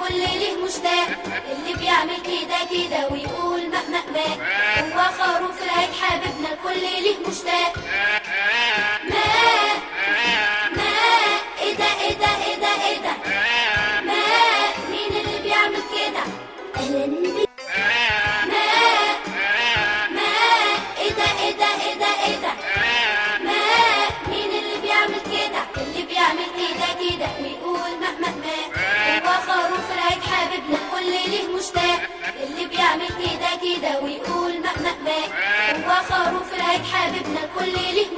الكل ليه مشتاق اللي بيعمل كده كده ويقول مأ مأ ماء هو خروف العيد حبيبنا الكل ليه مشتاق ماء ماء ايه ده ايه ده ايه ده ايه ده ماء مين اللي بيعمل كده اهلا بيك ماء ماء ايه ده ايه ده ايه ده ايه ده ماء مين اللي بيعمل كده اللي بيعمل كده كده ويقول ماء ماء ماء هو خروف العيد حبيبنا الكل ليه مشتاق اللي بيعمل كده كده ويقول ماء ماء ماء هو خروف العيد حبيبنا الكل ليه